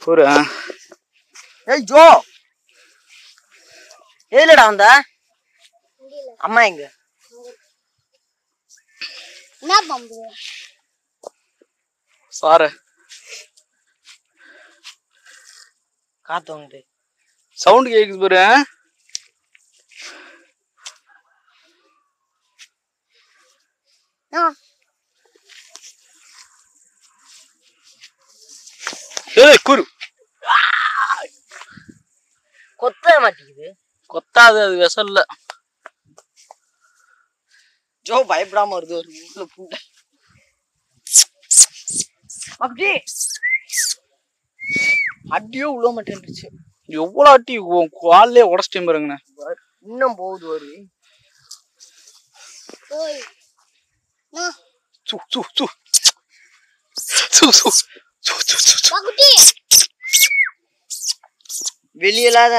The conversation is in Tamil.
ஒரு ஆ. ஏய் ஜோ எதுலடா வந்த அம்மா எங்க என்ன பம்பு சாரு காத்து வந்துட்டு சவுண்ட் கேக்குது பாரு ஆ? ஏய் குரு கொத்த மாட்டேங்குது கொத்தாது அது விசல்ல ஜோ பயப்படாம வருது ஒரு உள்ள பூண்டை அப்படி அடியோ உள்ள மாட்டேன்ருச்சு எவ்வளவு அட்டி உன் கால்லே உடச்சிட்டே பாருங்கண்ணே இன்னும் போகுது ஒரு ஓய் நான் சு சு சு சு சு சு சு சு சு பகுட்டி வெளியெல்லாம்